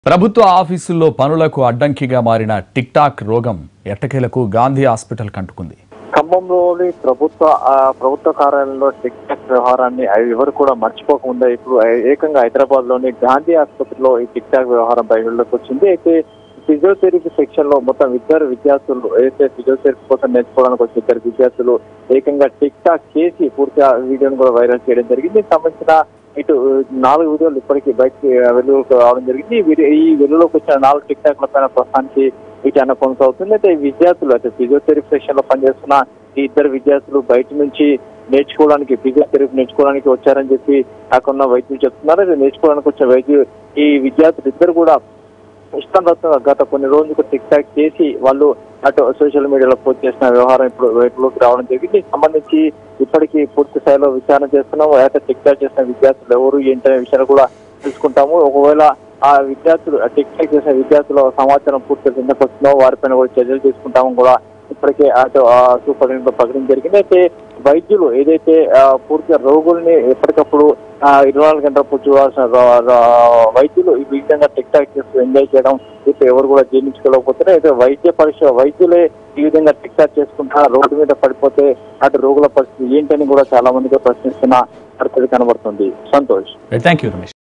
ప్రభుత్వ ఆఫీసుల్లో పనులకు అడ్డంకిగా మారిన టిక్ టాక్ రోగం ఎట్టకేలకు గాంధీ హాస్పిటల్ కంటుకుంది ఖమ్మంలోని ప్రభుత్వ ఆ, ప్రభుత్వ కార్యాలయంలో టిక్ టాక్ వ్యవహారాన్ని ఆ ఎవరు కూడా మర్చిపోకుండా ఇప్పుడు ఏ- ఏకంగా హైదరాబాద్ లోని గాంధీ ఆసుపత్రిలో ఈ టిక్ టాక్ వ్యవహారం బయటలోకి వచ్చింది అయితే ఫిజియోథెరపీ సెక్షన్ లో మొత్తం ఇద్దరు విద్యార్థులు ఏదైతే ఫిజియోథెరపీ కోసం నేర్చుకోవడానికి వచ్చిన ఇద్దరు విద్యార్థులు ఏకంగా టిక్ టాక్ చేసి పూర్తిగా వీడియోను కూడా వైరల్ చేయడం జరిగింది దీనికి సంబంధించిన ఇటు నాలుగు వీడియోలు ఇప్పటికీ బయటకి వెలుగులోకి రావడం జరిగింది ఈ వీడియో ఈ వెలుగులోకి వచ్చిన నాలుగు టిక్ టాక్ల పైన ప్రస్తుతానికి విచారణ కొనసాగుతుంది అయితే ఈ విద్యార్థులు అయితే ఫిజియోథెరపీ సెక్షన్ లో పనిచేస్తున్న ఈ ఇద్దరు విద్యార్థులు బయట నుంచి నేర్చుకోవడానికి ఫిజియోథెరపీ నేర్చుకోవడానికి వచ్చారని చెప్పి అక్కడ వైద్యులు చెప్తున్నారు ఇది నేర్చుకోవడానికి వచ్చిన వైద్యులు ఈ విద్యార్థులు ఇద్దరు కూడా ఇష్టం గత కొన్ని రోజులకు టిక్ టాక్ చేసి వాళ్ళు అటు సోషల్ మీడియాలో పోస్ట్ చేసిన వ్యవహారం ఇప్పుడు వైపులోకి రావడం జరిగింది దీనికి సంబంధించి ఇప్పటికీ పూర్తి స్థాయిలో విచారణ చేస్తున్నాము అయితే టిక్ టాక్ చేసిన విద్యార్థులు ఎవరు ఏంటనే విషయాలు కూడా తెలుసుకుంటాము ఒకవేళ ఆ విద్యార్థులు ఆ టిక్ టాక్ చేసిన విద్యార్థుల సమాచారం పూర్తిగా కిందకు వస్తుందో వారిపైన కూడా చర్యలు తీసుకుంటాము కూడా ఇప్పటికే అటు ఆ సూపరింటెండెంట్ ప్రకటన జరిగింది అయితే వైద్యులు ఏదైతే ఆ, పూర్తిగా రోగుల్ని ఎప్పటికప్పుడు ఆ, ఇరవై నాలుగు గంటల పూర్తి చూడాల్సిన ర- ర- వైద్యులు ఈ విధంగా టిక్ టాక్ చేస్తూ ఎంజాయ్ చేయడం ఇప్పుడు ఎవరు కూడా జీర్ణించుకోలేకపోతున్నారు అయితే వైద్య పరీక్ష వైద్యులే ఈ విధంగా టిక్ టాక్ చేసుకుంటా రోడ్డు మీద పడిపోతే అటు రోగుల పరిస్థితి ఏంటని కూడా చాలా మందిగా ప్రశ్నిస్తున్న పరిస్థితి కనబడుతుంది సంతోష్ థ్యాంక్ యూ రమేష్